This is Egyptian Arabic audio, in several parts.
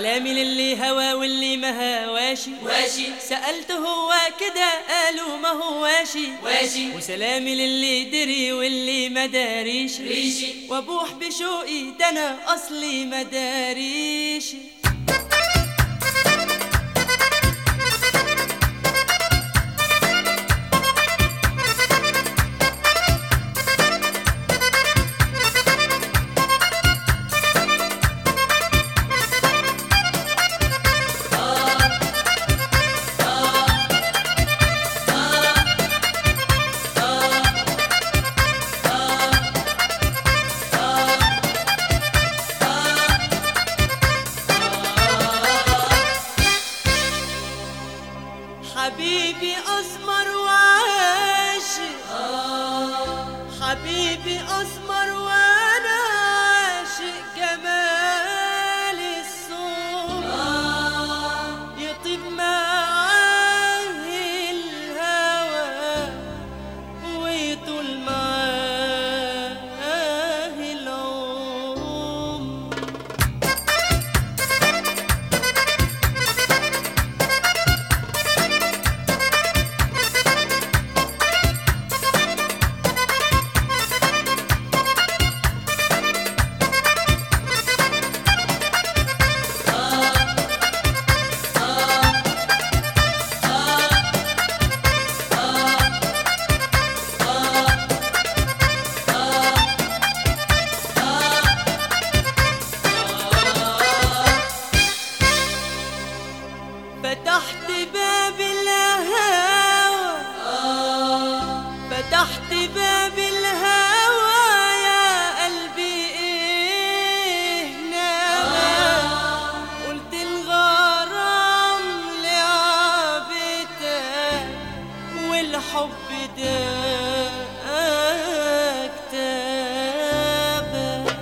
سلامي للي هوى واللي ما هواشي واشي سألت هو كده قالوا ما هواشي واشي وسلامي للي دري واللي ما داريش ريشي وابوح بشوقي ده انا اصلي ما داريش حبيبي اسمر وعاشق حبيبي اسمر وانا عاشق جمال الصوت يطيب معاه الهوى ويطول معاه العمر فتحت باب الهوى فتحت باب الهوى يا قلبي ايه نوى قلت الغرام لعبتك والحب ده اكتبك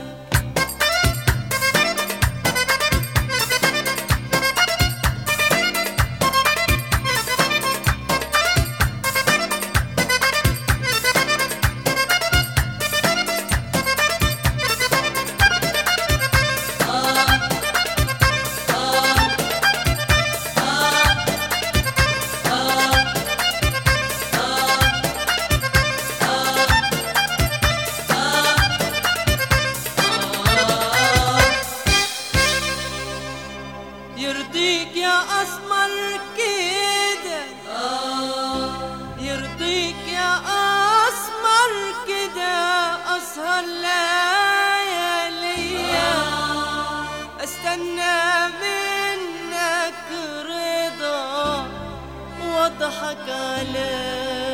يرضيك يا اسمر كده يرضيك يا اسمر كده اسهر لياليا استنى منك رضا واضحك عليا